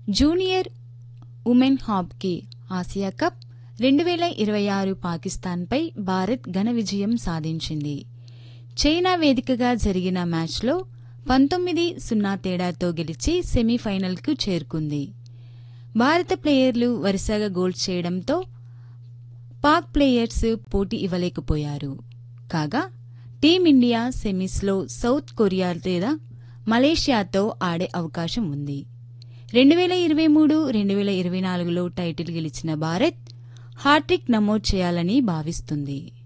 junior women hockey Asia cup రెండు వేల ఇరవై ఆరు పాకిస్తాన్పై భారత్ ఘన విజయం సాధించింది చైనా వేదికగా జరిగిన మ్యాచ్లో పంతొమ్మిది సున్నా తేడాతో గెలిచి సెమీఫైనల్కు చేరుకుంది భారత ప్లేయర్లు వరుసగా గోల్స్ చేయడంతో పాక్ ప్లేయర్స్ పోటీ ఇవ్వలేకపోయారు కాగా టీమిండియా సెమీస్లో సౌత్ కొరియా లేదా మలేషియాతో ఆడే అవకాశం ఉంది రెండు వేల ఇరవై మూడు రెండు వేల ఇరవై నాలుగులో టైటిల్ గెలిచిన భారత్ హాట్రిక్ నమోదు చేయాలని భావిస్తుంది